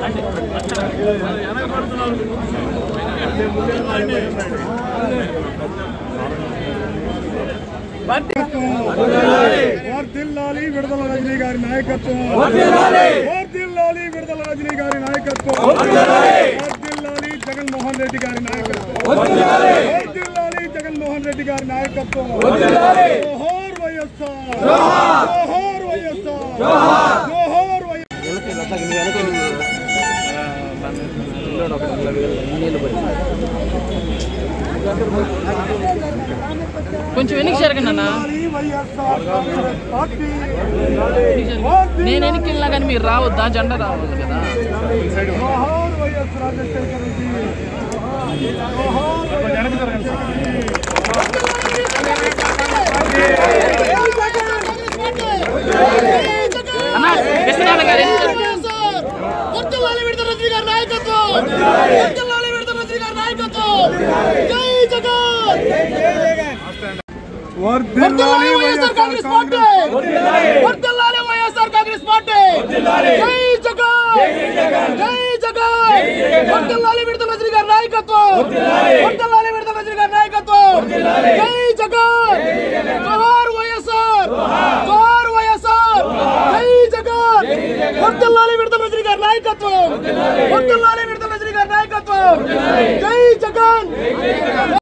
వర్ధిల్లాలి విడుదల రజనీ గారి నాయకత్వం వర్ధిల్లాలి విడుదల రజనీ గారి నాయకత్వం వర్ధిల్లాలి జగన్మోహన్ రెడ్డి గారి నాయకత్వం వర్ధిల్లాలి జగన్మోహన్ రెడ్డి గారి నాయకత్వం జోహార్ వైఎస్ఆర్ జోహార్ వైఎస్ఆర్ జోహార్ వైఎస్ఆర్ కొంచెం వెనక్కి జరగండి అన్న వైఎస్ఆర్ కాంగ్రెస్ పార్టీ నేను వెనక్కి వెళ్ళినా కానీ మీరు రావద్దా జెండా రావాలి కదా జోహార్ వైఎస్ రాజశేఖర రెడ్డి జోహార్ వైఎస్ రాజశేఖర రెడ్డి అన్న విశ్వనాథ గారు వెనక్కి జరగండి. వర్తిల్లాలి విడుదల రజనీ గారి నాయకత్వం వర్తిల్లాలి విడుదల రజనీ గారి నాయకత్వం జై జగన్ వర్ధిల్లాలి వర్తిల్లాలి వైఎస్ఆర్ కాంగ్రెస్ పార్టీ వర్తిల్లాలి వైఎస్ఆర్ కాంగ్రెస్ పార్టీ జై జగన్ జై జగన్ వర్తిల్లాలి విడుదల రజనీ గారి నాయకత్వం వర్తిల్లాలి విడుదల రజనీ గారి నాయకత్వం జై జగన్ జోహార్ వైఎస్ఆర్ జోహార్ వైఎస్ఆర్ జై జగన్ వర్తిల్లాలి విడుదల రజనీ గారి నాయకత్వం వర్తిల్లాలి విడుదల రజనీ గారి నాయకత్వం జై జగన్